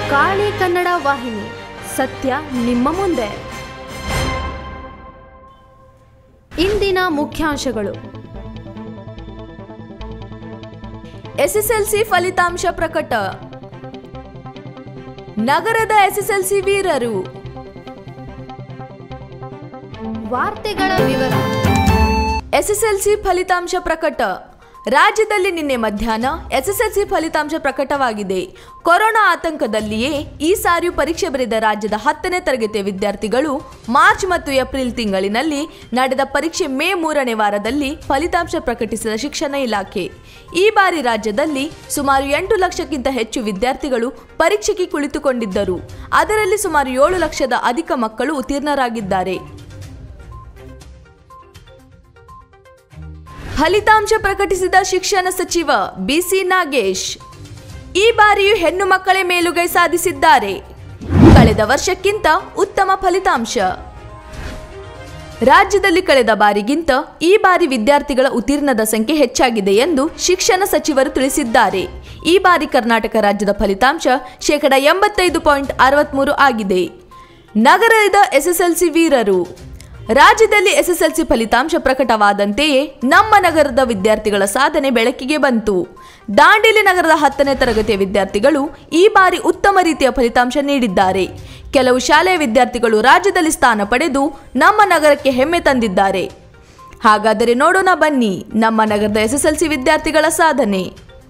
ಕಾಳಿ ಕನ್ನಡ ವಾಹಿನಿ ಸತ್ಯ ನಿಮ್ಮ ಮುಂದೆ ಇಂದಿನ ಮುಖ್ಯಾಂಶಗಳು ಎಸ್ಎಸ್ಎಲ್ಸಿ ಫಲಿತಾಂಶ ಪ್ರಕಟ ನಗರದ ಎಸ್ಎಸ್ಎಲ್ಸಿ ವೀರರು ವಾರ್ತೆಗಳ ವಿವರ ಎಸ್ಎಸ್ಎಲ್ಸಿ ಫಲಿತಾಂಶ ಪ್ರಕಟ ರಾಜ್ಯದಲ್ಲಿ ನಿನ್ನೆ ಮಧ್ಯಾಹ್ನ ಎಸ್ಎಸ್ಎಲ್ಸಿ ಫಲಿತಾಂಶ ಪ್ರಕಟವಾಗಿದೆ ಕೊರೋನಾ ಆತಂಕದಲ್ಲಿಯೇ ಈ ಸಾರಿಯೂ ಪರೀಕ್ಷೆ ಬರೆದ ರಾಜ್ಯದ ಹತ್ತನೇ ತರಗತಿಯ ವಿದ್ಯಾರ್ಥಿಗಳು ಮಾರ್ಚ್ ಮತ್ತು ಏಪ್ರಿಲ್ ತಿಂಗಳಿನಲ್ಲಿ ನಡೆದ ಪರೀಕ್ಷೆ ಮೇ ಮೂರನೇ ವಾರದಲ್ಲಿ ಫಲಿತಾಂಶ ಪ್ರಕಟಿಸಿದ ಶಿಕ್ಷಣ ಇಲಾಖೆ ಈ ಬಾರಿ ರಾಜ್ಯದಲ್ಲಿ ಸುಮಾರು ಎಂಟು ಲಕ್ಷಕ್ಕಿಂತ ಹೆಚ್ಚು ವಿದ್ಯಾರ್ಥಿಗಳು ಪರೀಕ್ಷೆಗೆ ಕುಳಿತುಕೊಂಡಿದ್ದರು ಅದರಲ್ಲಿ ಸುಮಾರು ಏಳು ಲಕ್ಷದ ಅಧಿಕ ಮಕ್ಕಳು ಉತ್ತೀರ್ಣರಾಗಿದ್ದಾರೆ ಫಲಿತಾಂಶ ಪ್ರಕಟಿಸಿದ ಶಿಕ್ಷಣ ಸಚಿವ ಬಿಸಿ ನಾಗೇಶ್ ಈ ಬಾರಿಯೂ ಹೆಣ್ಣು ಮಕ್ಕಳೇ ಮೇಲುಗೈ ಸಾಧಿಸಿದ್ದಾರೆ ಕಳೆದ ವರ್ಷಕ್ಕಿಂತ ಉತ್ತಮ ಫಲಿತಾಂಶ ರಾಜ್ಯದಲ್ಲಿ ಕಳೆದ ಬಾರಿಗಿಂತ ಈ ಬಾರಿ ವಿದ್ಯಾರ್ಥಿಗಳ ಉತ್ತೀರ್ಣದ ಸಂಖ್ಯೆ ಹೆಚ್ಚಾಗಿದೆ ಎಂದು ಶಿಕ್ಷಣ ಸಚಿವರು ತಿಳಿಸಿದ್ದಾರೆ ಈ ಬಾರಿ ಕರ್ನಾಟಕ ರಾಜ್ಯದ ಫಲಿತಾಂಶ ಶೇಕಡ ಎಂಬತ್ತೈದು ಪಾಯಿಂಟ್ ಅರವತ್ಮೂರು ಆಗಿದೆ ನಗರದ ಎಸ್ಎಸ್ಎಲ್ಸಿ ವೀರರು ರಾಜ್ಯದಲ್ಲಿ ಎಸ್ಎಸ್ಎಲ್ಸಿ ಫಲಿತಾಂಶ ಪ್ರಕಟವಾದಂತೆಯೇ ನಮ್ಮ ನಗರದ ವಿದ್ಯಾರ್ಥಿಗಳ ಸಾಧನೆ ಬೆಳಕಿಗೆ ಬಂತು ದಾಂಡೇಲಿ ನಗರದ ಹತ್ತನೇ ತರಗತಿಯ ವಿದ್ಯಾರ್ಥಿಗಳು ಈ ಬಾರಿ ಉತ್ತಮ ರೀತಿಯ ಫಲಿತಾಂಶ ನೀಡಿದ್ದಾರೆ ಕೆಲವು ಶಾಲೆಯ ವಿದ್ಯಾರ್ಥಿಗಳು ರಾಜ್ಯದಲ್ಲಿ ಸ್ಥಾನ ಪಡೆದು ನಮ್ಮ ನಗರಕ್ಕೆ ಹೆಮ್ಮೆ ತಂದಿದ್ದಾರೆ ಹಾಗಾದರೆ ನೋಡೋಣ ಬನ್ನಿ ನಮ್ಮ ನಗರದ ಎಸ್ಎಸ್ಎಲ್ಸಿ ವಿದ್ಯಾರ್ಥಿಗಳ ಸಾಧನೆ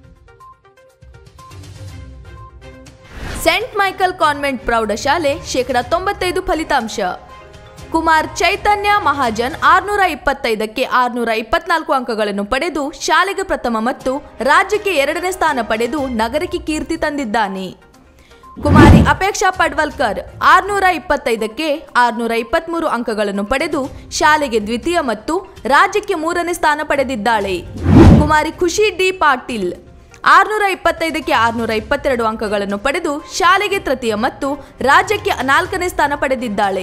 ಸೆಂಟ್ ಮೈಕಲ್ ಕಾನ್ವೆಂಟ್ ಪ್ರೌಢಶಾಲೆ ಶೇಕಡ ತೊಂಬತ್ತೈದು ಫಲಿತಾಂಶ ಕುಮಾರ್ ಚೈತನ್ಯ ಮಹಾಜನ್ ಆರ್ನೂರ ಇಪ್ಪತ್ತೈದಕ್ಕೆ ಆರ್ನೂರ ಇಪ್ಪತ್ನಾಲ್ಕು ಅಂಕಗಳನ್ನು ಪಡೆದು ಶಾಲೆಗೆ ಪ್ರಥಮ ಮತ್ತು ರಾಜ್ಯಕ್ಕೆ ಎರಡನೇ ಸ್ಥಾನ ಪಡೆದು ನಗರಕ್ಕೆ ಕೀರ್ತಿ ತಂದಿದ್ದಾನೆ ಕುಮಾರಿ ಅಪೇಕ್ಷಾ ಪಡ್ವಲ್ಕರ್ ಆರ್ನೂರ ಇಪ್ಪತ್ತೈದಕ್ಕೆ ಆರ್ನೂರ ಇಪ್ಪತ್ಮೂರು ಅಂಕಗಳನ್ನು ಪಡೆದು ಶಾಲೆಗೆ ದ್ವಿತೀಯ ಮತ್ತು ರಾಜ್ಯಕ್ಕೆ ಮೂರನೇ ಸ್ಥಾನ ಪಡೆದಿದ್ದಾಳೆ ಕುಮಾರಿ ಖುಷಿ ಡಿ ಪಾಟೀಲ್ ಆರ್ನೂರ ಇಪ್ಪತ್ತೈದಕ್ಕೆ ಆರ್ನೂರ ಇಪ್ಪತ್ತೆರಡು ಅಂಕಗಳನ್ನು ಪಡೆದು ಶಾಲೆಗೆ ತೃತೀಯ ಮತ್ತು ರಾಜ್ಯಕ್ಕೆ ನಾಲ್ಕನೇ ಸ್ಥಾನ ಪಡೆದಿದ್ದಾಳೆ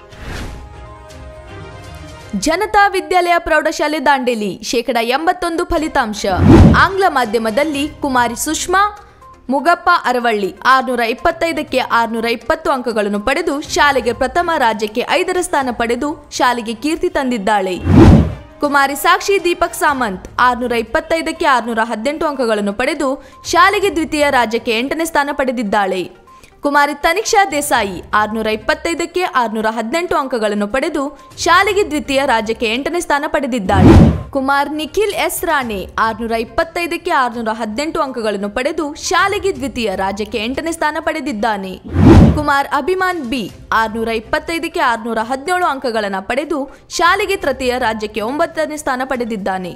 ಜನತಾ ವಿದ್ಯಾಲಯ ಪ್ರೌಢಶಾಲೆ ದಾಂಡೇಲಿ ಶೇಕಡ ಎಂಬತ್ತೊಂದು ಫಲಿತಾಂಶ ಆಂಗ್ಲ ಮಾಧ್ಯಮದಲ್ಲಿ ಕುಮಾರಿ ಸುಷ್ಮಾ ಮುಗಪ್ಪ ಅರವಳ್ಳಿ ಆರ್ನೂರ ಇಪ್ಪತ್ತೈದಕ್ಕೆ ಆರ್ನೂರ ಇಪ್ಪತ್ತು ಅಂಕಗಳನ್ನು ಪಡೆದು ಶಾಲೆಗೆ ಪ್ರಥಮ ರಾಜ್ಯಕ್ಕೆ ಐದರ ಸ್ಥಾನ ಪಡೆದು ಶಾಲೆಗೆ ಕೀರ್ತಿ ತಂದಿದ್ದಾಳೆ ಕುಮಾರಿ ಸಾಕ್ಷಿ ದೀಪಕ್ ಸಾಮಂತ್ ಆರ್ನೂರ ಇಪ್ಪತ್ತೈದಕ್ಕೆ ಆರ್ನೂರ ಹದಿನೆಂಟು ಅಂಕಗಳನ್ನು ಪಡೆದು ಶಾಲೆಗೆ ದ್ವಿತೀಯ ರಾಜ್ಯಕ್ಕೆ ಎಂಟನೇ ಸ್ಥಾನ ಪಡೆದಿದ್ದಾಳೆ ಕುಮಾರಿ ತನಿಕ್ಷಾ ದೇಸಾಯಿ ಆರ್ನೂರ ಇಪ್ಪತ್ತೈದಕ್ಕೆ ಆರ್ನೂರ ಹದಿನೆಂಟು ಅಂಕಗಳನ್ನು ಪಡೆದು ಶಾಲೆಗೆ ದ್ವಿತೀಯ ರಾಜ್ಯಕ್ಕೆ ಎಂಟನೇ ಸ್ಥಾನ ಪಡೆದಿದ್ದಾಳೆ ಕುಮಾರ್ ನಿಖಿಲ್ ಎಸ್ ರಾಣೆ ಆರ್ನೂರ ಇಪ್ಪತ್ತೈದಕ್ಕೆ ಆರ್ನೂರ ಹದಿನೆಂಟು ಅಂಕಗಳನ್ನು ಪಡೆದು ಶಾಲೆಗೆ ದ್ವಿತೀಯ ರಾಜ್ಯಕ್ಕೆ ಎಂಟನೇ ಸ್ಥಾನ ಪಡೆದಿದ್ದಾನೆ ಕುಮಾರ್ ಅಭಿಮಾನ್ ಬಿ ಆರ್ನೂರ ಇಪ್ಪತ್ತೈದಕ್ಕೆ ಆರ್ನೂರ ಹದಿನೇಳು ಅಂಕಗಳನ್ನು ಪಡೆದು ಶಾಲೆಗೆ ತೃತೀಯ ರಾಜ್ಯಕ್ಕೆ ಒಂಬತ್ತನೇ ಸ್ಥಾನ ಪಡೆದಿದ್ದಾನೆ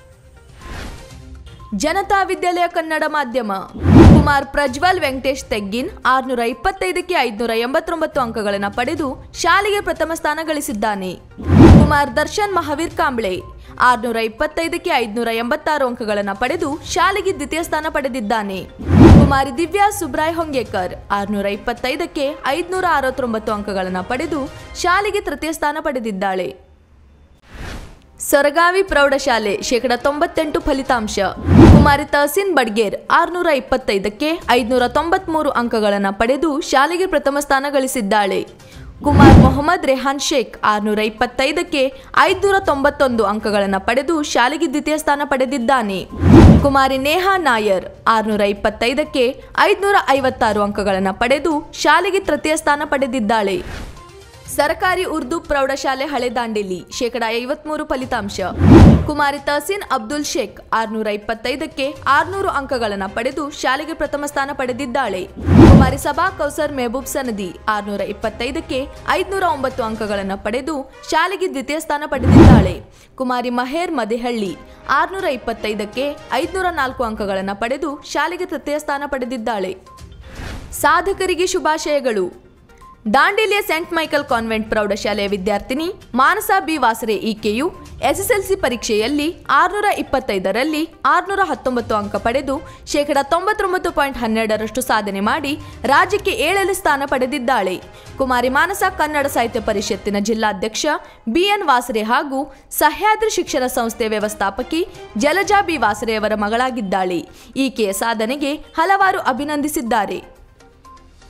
ಜನತಾ ವಿದ್ಯಾಲಯ ಕನ್ನಡ ಮಾಧ್ಯಮ ಕುಮಾರ್ ಪ್ರಜ್ವಲ್ ವೆಂಕಟೇಶ್ ತೆಗ್ಗಿನ್ ಆರ್ನೂರ ಇಪ್ಪತ್ತೈದಕ್ಕೆ ಐದುನೂರ ಎಂಬತ್ತೊಂಬತ್ತು ಅಂಕಗಳನ್ನು ಪಡೆದು ಶಾಲೆಗೆ ಪ್ರಥಮ ಸ್ಥಾನ ಗಳಿಸಿದ್ದಾನೆ ಕುಮಾರ್ ದರ್ಶನ್ ಮಹಾವೀರ್ ಕಾಂಬ್ಳೆ ಆರ್ನೂರ ಇಪ್ಪತ್ತೈದಕ್ಕೆ ಐದುನೂರ ಎಂಬತ್ತಾರು ಅಂಕಗಳನ್ನು ಪಡೆದು ಶಾಲೆಗೆ ದ್ವಿತೀಯ ಸ್ಥಾನ ಪಡೆದಿದ್ದಾನೆ ಕುಮಾರಿ ದಿವ್ಯಾ ಸುಬ್ರಾಯ್ ಹೊಂಗೇಕರ್ ಆರ್ನೂರ ಇಪ್ಪತ್ತೈದಕ್ಕೆ ಐದುನೂರ ಅರವತ್ತೊಂಬತ್ತು ಅಂಕಗಳನ್ನು ಪಡೆದು ಶಾಲೆಗೆ ತೃತೀಯ ಸ್ಥಾನ ಪಡೆದಿದ್ದಾಳೆ ಸೊರಗಾವಿ ಪ್ರೌಢಶಾಲೆ ಶೇಕಡ ತೊಂಬತ್ತೆಂಟು ಫಲಿತಾಂಶ ಕುಮಾರಿ ತಹಸೀನ್ ಬಡ್ಗೇರ್ ಆರ್ನೂರ ಇಪ್ಪತ್ತೈದಕ್ಕೆ ಐದುನೂರ ತೊಂಬತ್ಮೂರು ಅಂಕಗಳನ್ನು ಪಡೆದು ಶಾಲೆಗೆ ಪ್ರಥಮ ಸ್ಥಾನ ಗಳಿಸಿದ್ದಾಳೆ ಕುಮಾರ್ ಮೊಹಮ್ಮದ್ ರೆಹಾನ್ ಶೇಖ್ ಆರ್ನೂರ ಇಪ್ಪತ್ತೈದಕ್ಕೆ ಐದುನೂರ ತೊಂಬತ್ತೊಂದು ಅಂಕಗಳನ್ನು ಪಡೆದು ಶಾಲೆಗೆ ದ್ವಿತೀಯ ಸ್ಥಾನ ಪಡೆದಿದ್ದಾನೆ ಕುಮಾರಿ ನೇಹಾ ನಾಯರ್ ಆರ್ನೂರ ಇಪ್ಪತ್ತೈದಕ್ಕೆ ಐದುನೂರ ಐವತ್ತಾರು ಅಂಕಗಳನ್ನು ಪಡೆದು ಶಾಲೆಗೆ ತೃತೀಯ ಸ್ಥಾನ ಪಡೆದಿದ್ದಾಳೆ ಸರ್ಕಾರಿ ಉರ್ದು ಪ್ರೌಢಶಾಲೆ ಹಳೆ ದಾಂಡೇಲಿ ಶೇಕಡ ಐವತ್ಮೂರು ಫಲಿತಾಂಶ ಕುಮಾರಿ ತಹಸೀನ್ ಅಬ್ದುಲ್ ಶೇಖ್ ಆರ್ನೂರ ಇಪ್ಪತ್ತೈದಕ್ಕೆ ಆರ್ನೂರು ಅಂಕಗಳನ್ನು ಪಡೆದು ಶಾಲೆಗೆ ಪ್ರಥಮ ಸ್ಥಾನ ಪಡೆದಿದ್ದಾಳೆ ಕುಮಾರಿ ಸಭಾ ಕೌಸರ್ ಮೆಹಬೂಬ್ ಸನದಿ ಆರ್ನೂರ ಇಪ್ಪತ್ತೈದಕ್ಕೆ ಐದುನೂರ ಒಂಬತ್ತು ಅಂಕಗಳನ್ನು ಪಡೆದು ಶಾಲೆಗೆ ದ್ವಿತೀಯ ಸ್ಥಾನ ಪಡೆದಿದ್ದಾಳೆ ಕುಮಾರಿ ಮಹೇರ್ ಮದೆಹಳ್ಳಿ ಆರ್ನೂರ ಇಪ್ಪತ್ತೈದಕ್ಕೆ ಐದುನೂರ ನಾಲ್ಕು ಅಂಕಗಳನ್ನು ಪಡೆದು ಶಾಲೆಗೆ ತೃತೀಯ ಸ್ಥಾನ ಪಡೆದಿದ್ದಾಳೆ ಸಾಧಕರಿಗೆ ಶುಭಾಶಯಗಳು ದಾಂಡೇಲಿಯ ಸೆಂಟ್ ಮೈಕಲ್ ಕಾನ್ವೆಂಟ್ ಪ್ರೌಢಶಾಲೆಯ ವಿದ್ಯಾರ್ಥಿನಿ ಮಾನಸ ಬಿ ವಾಸರೆ ಈಕೆಯು ಎಸ್ಎಸ್ಎಲ್ಸಿ ಪರೀಕ್ಷೆಯಲ್ಲಿ ಆರ್ನೂರ ಇಪ್ಪತ್ತೈದರಲ್ಲಿ ಆರ್ನೂರ ಹತ್ತೊಂಬತ್ತು ಅಂಕ ಪಡೆದು ಶೇಕಡ ತೊಂಬತ್ತೊಂಬತ್ತು ಪಾಯಿಂಟ್ ಹನ್ನೆರಡರಷ್ಟು ಸಾಧನೆ ಮಾಡಿ ರಾಜ್ಯಕ್ಕೆ ಏಳನೇ ಸ್ಥಾನ ಪಡೆದಿದ್ದಾಳೆ ಕುಮಾರಿ ಮಾನಸ ಕನ್ನಡ ಸಾಹಿತ್ಯ ಪರಿಷತ್ತಿನ ಜಿಲ್ಲಾಧ್ಯಕ್ಷ ಬಿಎನ್ ವಾಸರೆ ಹಾಗೂ ಸಹ್ಯಾದ್ರಿ ಶಿಕ್ಷಣ ಸಂಸ್ಥೆ ವ್ಯವಸ್ಥಾಪಕಿ ಜಲಜಾ ಬಿ ವಾಸರೆಯವರ ಮಗಳಾಗಿದ್ದಾಳೆ ಈಕೆಯ ಸಾಧನೆಗೆ ಹಲವಾರು ಅಭಿನಂದಿಸಿದ್ದಾರೆ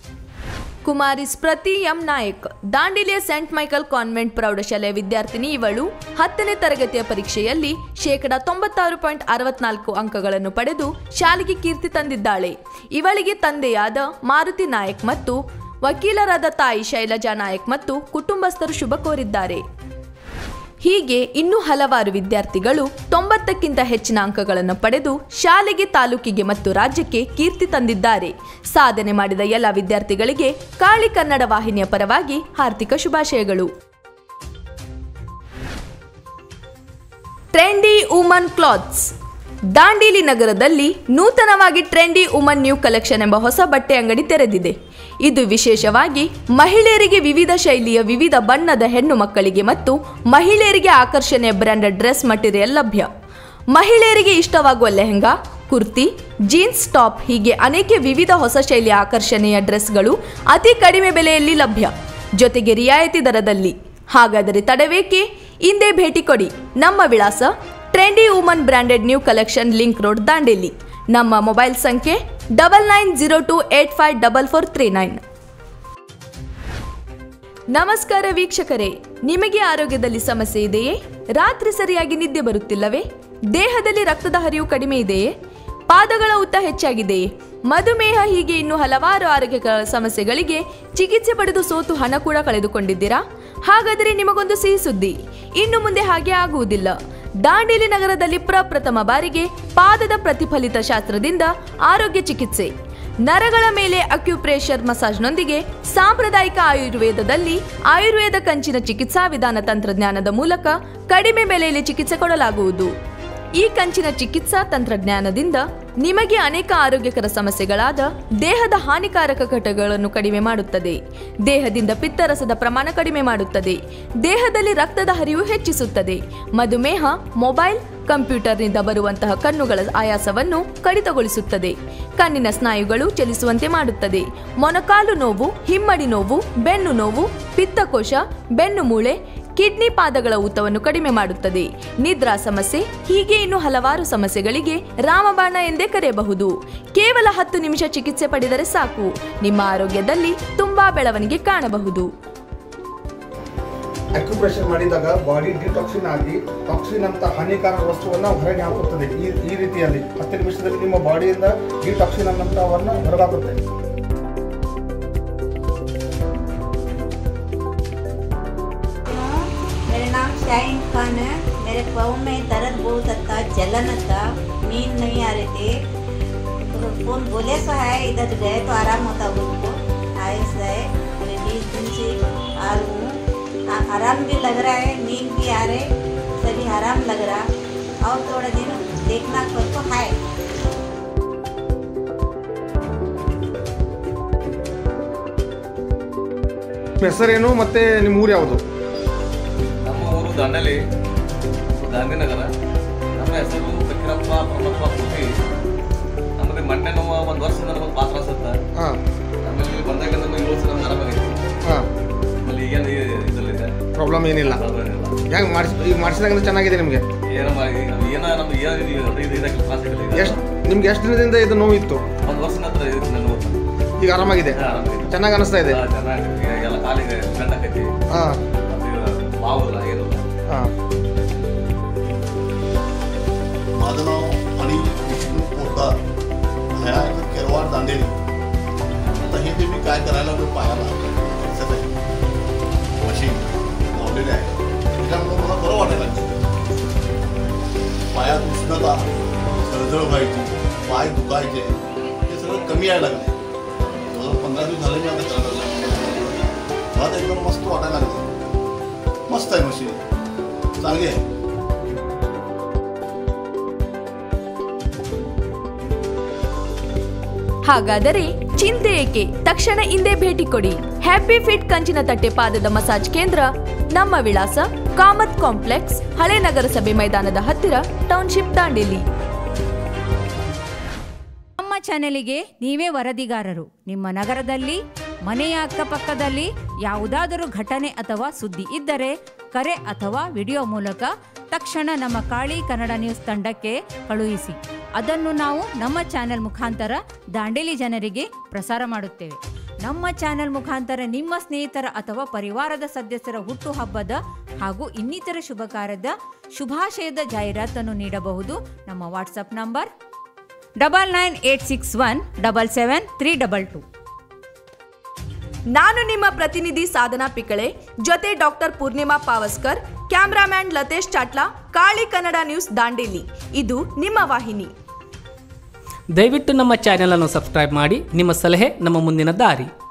ಕುಮಾರಿ ಸ್ಮೃತಿ ಎಂ ನಾಯಕ್ ದಾಂಡೇಲಿಯ ಸೆಂಟ್ ಮೈಕಲ್ ಕಾನ್ವೆಂಟ್ ಪ್ರೌಢಶಾಲೆಯ ವಿದ್ಯಾರ್ಥಿನಿ ಇವಳು ಹತ್ತನೇ ತರಗತಿಯ ಪರೀಕ್ಷೆಯಲ್ಲಿ ಶೇಕಡ ತೊಂಬತ್ತಾರು ಪಾಯಿಂಟ್ ಅರವತ್ನಾಲ್ಕು ಅಂಕಗಳನ್ನು ಪಡೆದು ಶಾಲೆಗೆ ಕೀರ್ತಿ ತಂದಿದ್ದಾಳೆ ಇವಳಿಗೆ ತಂದೆಯಾದ ಮಾರುತಿ ನಾಯಕ್ ಮತ್ತು ವಕೀಲರಾದ ತಾಯಿ ಶೈಲಜಾ ನಾಯಕ್ ಮತ್ತು ಕುಟುಂಬಸ್ಥರು ಶುಭ ಕೋರಿದ್ದಾರೆ ಹೀಗೆ ಇನ್ನೂ ಹಲವಾರು ವಿದ್ಯಾರ್ಥಿಗಳು ತೊಂಬತ್ತಕ್ಕಿಂತ ಹೆಚ್ಚಿನ ಅಂಕಗಳನ್ನು ಪಡೆದು ಶಾಲೆಗೆ ತಾಲೂಕಿಗೆ ಮತ್ತು ರಾಜ್ಯಕ್ಕೆ ಕೀರ್ತಿ ತಂದಿದ್ದಾರೆ ಸಾಧನೆ ಮಾಡಿದ ಎಲ್ಲ ವಿದ್ಯಾರ್ಥಿಗಳಿಗೆ ಕಾಳಿ ಕನ್ನಡ ವಾಹಿನಿಯ ಪರವಾಗಿ ಹಾರ್ದಿಕ ಶುಭಾಶಯಗಳು ಟ್ರೆಂಡಿ ವುಮನ್ ಕ್ಲಾತ್ಸ್ ದಾಂಡೇಲಿ ನಗರದಲ್ಲಿ ನೂತನವಾಗಿ ಟ್ರೆಂಡಿ ವುಮನ್ ನ್ಯೂ ಕಲೆಕ್ಷನ್ ಎಂಬ ಹೊಸ ಬಟ್ಟೆ ಅಂಗಡಿ ತೆರೆದಿದೆ ಇದು ವಿಶೇಷವಾಗಿ ಮಹಿಳೆಯರಿಗೆ ವಿವಿಧ ಶೈಲಿಯ ವಿವಿಧ ಬಣ್ಣದ ಹೆಣ್ಣು ಮಕ್ಕಳಿಗೆ ಮತ್ತು ಮಹಿಳೆಯರಿಗೆ ಆಕರ್ಷಣೆಯ ಬ್ರ್ಯಾಂಡೆಡ್ ಡ್ರೆಸ್ ಮಟೀರಿಯಲ್ ಲಭ್ಯ ಮಹಿಳೆಯರಿಗೆ ಇಷ್ಟವಾಗುವ ಲೆಹಂಗಾ ಕುರ್ತಿ ಜೀನ್ಸ್ ಟಾಪ್ ಹೀಗೆ ಅನೇಕ ವಿವಿಧ ಹೊಸ ಶೈಲಿಯ ಆಕರ್ಷಣೆಯ ಡ್ರೆಸ್ಗಳು ಅತಿ ಕಡಿಮೆ ಬೆಲೆಯಲ್ಲಿ ಲಭ್ಯ ಜೊತೆಗೆ ರಿಯಾಯಿತಿ ದರದಲ್ಲಿ ಹಾಗಾದರೆ ತಡವೇಕೆ ಹಿಂದೆ ಭೇಟಿ ಕೊಡಿ ನಮ್ಮ ವಿಳಾಸ trendy woman branded new collection link road Dandeli ನಮ್ಮ ಮೊಬೈಲ್ ಸಂಖ್ಯೆ double nine zero two eight five double four three nine ನಮಸ್ಕಾರ ವೀಕ್ಷಕರೇ ನಿಮಗೆ ಆರೋಗ್ಯದಲ್ಲಿ ಸಮಸ್ಯೆ ಇದೆಯೇ ರಾತ್ರಿ ಸರಿಯಾಗಿ ನಿದ್ದೆ ಬರುತ್ತಿಲ್ಲವೇ ದೇಹದಲ್ಲಿ ರಕ್ತದ ಹರಿವು ಕಡಿಮೆ ಇದೆಯೇ ಪಾದಗಳ ಉದ್ದ ಹೆಚ್ಚಾಗಿದೆಯೇ ಮಧುಮೇಹ ಹೀಗೆ ಇನ್ನು ಹಲವಾರು ಆರೋಗ್ಯ ಸಮಸ್ಯೆಗಳಿಗೆ ಚಿಕಿತ್ಸೆ ಪಡೆದು ಸೋತು ಹಣ ಕೂಡ ಕಳೆದುಕೊಂಡಿದ್ದೀರಾ ಹಾಗಾದರೆ ನಿಮಗೊಂದು ಸಿಹಿ ಸುದ್ದಿ ಇನ್ನು ಮುಂದೆ ಹಾಗೆ ಆಗುವುದಿಲ್ಲ ದಾಂಡೇಲಿ ನಗರದಲ್ಲಿ ಪ್ರಪ್ರಥಮ ಬಾರಿಗೆ ಪಾದದ ಪ್ರತಿಫಲಿತ ಶಾಸ್ತ್ರದಿಂದ ಆರೋಗ್ಯ ಚಿಕಿತ್ಸೆ ನರಗಳ ಮೇಲೆ ಅಕ್ಯುಪ್ರೆಷರ್ ಮಸಾಜ್ನೊಂದಿಗೆ ಸಾಂಪ್ರದಾಯಿಕ ಆಯುರ್ವೇದದಲ್ಲಿ ಆಯುರ್ವೇದ ಕಂಚಿನ ಚಿಕಿತ್ಸಾ ವಿಧಾನ ತಂತ್ರಜ್ಞಾನದ ಮೂಲಕ ಕಡಿಮೆ ಬೆಲೆಯಲ್ಲಿ ಚಿಕಿತ್ಸೆ ಕೊಡಲಾಗುವುದು ಈ ಕಂಚಿನ ಚಿಕಿತ್ಸಾ ತಂತ್ರಜ್ಞಾನದಿಂದ ನಿಮಗೆ ಅನೇಕ ಆರೋಗ್ಯಕರ ಸಮಸ್ಯೆಗಳಾದ ದೇಹದ ಹಾನಿಕಾರಕ ಘಟಕಗಳನ್ನು ಕಡಿಮೆ ಮಾಡುತ್ತದೆ ದೇಹದಿಂದ ಪಿತ್ತರಸದ ಪ್ರಮಾಣ ಕಡಿಮೆ ಮಾಡುತ್ತದೆ ದೇಹದಲ್ಲಿ ರಕ್ತದ ಹರಿವು ಹೆಚ್ಚಿಸುತ್ತದೆ ಮಧುಮೇಹ ಮೊಬೈಲ್ ಕಂಪ್ಯೂಟರ್ನಿಂದ ಬರುವಂತಹ ಕಣ್ಣುಗಳ ಆಯಾಸವನ್ನು ಕಡಿತಗೊಳಿಸುತ್ತದೆ ಕಣ್ಣಿನ ಸ್ನಾಯುಗಳು ಚಲಿಸುವಂತೆ ಮಾಡುತ್ತದೆ ಮೊನಕಾಲು ನೋವು ಹಿಮ್ಮಡಿ ನೋವು ಬೆನ್ನು ನೋವು ಪಿತ್ತಕೋಶ ಬೆನ್ನು ಮೂಳೆ ಕಿಡ್ನಿ ಪಾದಗಳ ಊತವನ್ನು ಕಡಿಮೆ ಮಾಡುತ್ತದೆ ನಿದ್ರಾ ಸಮಸ್ಯೆ ಹೀಗೆ ಇನ್ನು ಹಲವಾರು ಸಮಸ್ಯೆಗಳಿಗೆ ರಾಮಬಾಣ ಎಂದೇ ಕರೆಯಬಹುದು ಕೇವಲ ಹತ್ತು ನಿಮಿಷ ಚಿಕಿತ್ಸೆ ಪಡೆದರೆ ಸಾಕು ನಿಮ್ಮ ಆರೋಗ್ಯದಲ್ಲಿ ತುಂಬಾ ಬೆಳವಣಿಗೆ ಕಾಣಬಹುದು ಅಕ್ಯುಪ್ರೆಷರ್ ಮಾಡಿದಾಗ ಬಾಡಿ ಡಿಟಾಕ್ಸಿನ್ ಆಗಿ ಟಾಕ್ಸಿನ್ ಅಂತ ಹಾನಿಕಾರಕ ವಸ್ತುವನ್ನು ಹೊರಗೆ ಹಾಕುತ್ತದೆ ಈ ಈ ರೀತಿಯಲ್ಲಿ ಹತ್ತು ನಿಮಿಷದಲ್ಲಿ ನಿಮ್ಮ ಬಾಡಿಯಿಂದ ಡಿಟಾಕ್ಸಿನ್ ಅನ್ನಂಥವನ್ನು ಹೊರಗಾಕುತ್ತೆ मेरा नाम शाहीन खान है मेरे पाँव में दर्द बहुत था जलन था नींद नहीं आ रही थी तो फोन बोले सो है इधर गए तो आराम होता उनको आए से मेरे बीस दिन से आ रही हूँ आ- आराम भी लग रहा है नींद भी आ रहे सभी आराम लग रहा और थोड़ा दिन देखना कर तो है ನಿಮ್ಮ ಹೆಸರೇನು ಮತ್ತೆ ನಿಮ್ಮ ಊರು ಯಾವುದು ನಮ್ಮ ಊರು ದಾಂಡಲಿ ಗಾಂಧಿನಗರ ನಮ್ಮ ಹೆಸರು ಫಕೀರಪ್ಪ ಪ್ರಮಪ್ಪ ಪೂಟಿ ನಮಗೆ ಮಂಡೆ ನೋವು ಒಂದು ವರ್ಷದಿಂದ ನಮಗೆ ಪಾತ್ರ ಅನ್ಸುತ್ತೆ ಹಾಂ ಆಮೇಲೆ ಇಲ್ಲಿ ಬಂದಾಗ ನಮಗೆ ಏಳು ಸಲ ಆರಾಮಾಗೈತಿ ಹಾಂ ಆಮೇಲೆ ಈಗೇನು ಇದರಲ್ಲಿದೆ ಪ್ರಾಬ್ಲಮ್ ಏನಿಲ್ಲ ಹೆಂಗೆ ಮಾಡಿಸ್ ಈಗ ಮಾಡಿಸಿದಾಗ ಚೆನ್ನಾಗಿದೆ ನಿಮಗೆ ಏನೋ ಮಾಡಿ ನಮ್ಗೆ ಏನೋ ನಮ್ಗೆ ಏನು ಇದು ಇದು ಇದಕ್ಕೆ ತ್ರಾಸ ಇಲ್ಲ ಈಗ. ಎಷ್ಟು ನಿಮ್ಗೆ ಎಷ್ಟು ದಿನದಿಂದ ಇದು ನೋವು ಇತ್ತು ಒಂದು ವರ್ಷದ ಹತ್ರ ಇದು ನನ್ನ ನೋವು ಈಗ ಆರಾಮಾಗಿದೆ ಹಾ, ಆರಾಮಾಗಿದೆ. ಚೆನ್ನಾಗಿ ಅನಿಸ್ತಾ ಇದೆ ಹಾ, ಚೆನ್ನಾಗಿ ಎಲ್ಲ ಕಾಲಿಗೆ ಗಂಡಕೈತಿ ಹಾಂ ಮತ್ತೆ ಬಾವಿಲ್ಲ ಏನಿಲ್ಲ ಹಾಂ माझं नाव अनिल विष्णू पोरदार ह्या केरवाड दांडेली आता हे ते मी काय करायला लागलो पायाला दिसत आहे मशीन लावलेले आहे त्याच्यामुळे मला बरं वाटायला लागलं पायात उष्णता जळजळ व्हायची पाय दुखायचे हे सगळं कमी यायला लागले जवळ पंधरा दिवस झाले मी आता करायला लागलो मला तर एकदम मस्त वाटायला लागलं मस्त आहे मशीन चांगली आहे ಹಾಗಾದರೆ ಚಿಂತೆ ಏಕೆ ತಕ್ಷಣ ಹಿಂದೆ ಭೇಟಿ ಕೊಡಿ ಹ್ಯಾಪಿ ಫಿಟ್ ಕಂಚಿನ ತಟ್ಟೆ ಪಾದದ ಮಸಾಜ್ ಕೇಂದ್ರ ನಮ್ಮ ವಿಳಾಸ ಕಾಮತ್ ಕಾಂಪ್ಲೆಕ್ಸ್ ಹಳೆ ನಗರಸಭೆ ಮೈದಾನದ ಹತ್ತಿರ ಟೌನ್ಶಿಪ್ ದಾಂಡೇಲಿ ನಮ್ಮ ಚಾನೆಲಿಗೆ ನೀವೇ ವರದಿಗಾರರು ನಿಮ್ಮ ನಗರದಲ್ಲಿ ಮನೆಯ ಅಕ್ಕಪಕ್ಕದಲ್ಲಿ ಯಾವುದಾದರೂ ಘಟನೆ ಅಥವಾ ಸುದ್ದಿ ಇದ್ದರೆ ಕರೆ ಅಥವಾ ವಿಡಿಯೋ ಮೂಲಕ ತಕ್ಷಣ ನಮ್ಮ ಕಾಳಿ ಕನ್ನಡ ನ್ಯೂಸ್ ತಂಡಕ್ಕೆ ಕಳುಹಿಸಿ ಅದನ್ನು ನಾವು ನಮ್ಮ ಚಾನೆಲ್ ಮುಖಾಂತರ ದಾಂಡೇಲಿ ಜನರಿಗೆ ಪ್ರಸಾರ ಮಾಡುತ್ತೇವೆ ನಮ್ಮ ಚಾನೆಲ್ ಮುಖಾಂತರ ನಿಮ್ಮ ಸ್ನೇಹಿತರ ಅಥವಾ ಪರಿವಾರದ ಸದಸ್ಯರ ಹುಟ್ಟುಹಬ್ಬದ ಹಾಗೂ ಇನ್ನಿತರ ಶುಭ ಕಾರ್ಯದ ಶುಭಾಶಯದ ಜಾಹೀರಾತನ್ನು ನೀಡಬಹುದು ನಮ್ಮ WhatsApp number double nine eight six one double seven three double two ನಾನು ನಿಮ್ಮ ಪ್ರತಿನಿಧಿ ಸಾಧನಾ ಪಿಕಳೆ ಜೊತೆ doctor Purnima Pawaskar cameraman Latesh Chatla Kali Kannada news Dandeli ಇದು ನಿಮ್ಮ ವಾಹಿನಿ ದಯವಿಟ್ಟು ನಮ್ಮ ಚಾನೆಲ್ ಅನ್ನು ಸಬ್ಸ್ಕ್ರೈಬ್ ಮಾಡಿ ನಿಮ್ಮ ಸಲಹೆ ನಮ್ಮ ಮುಂದಿನ ದಾರಿ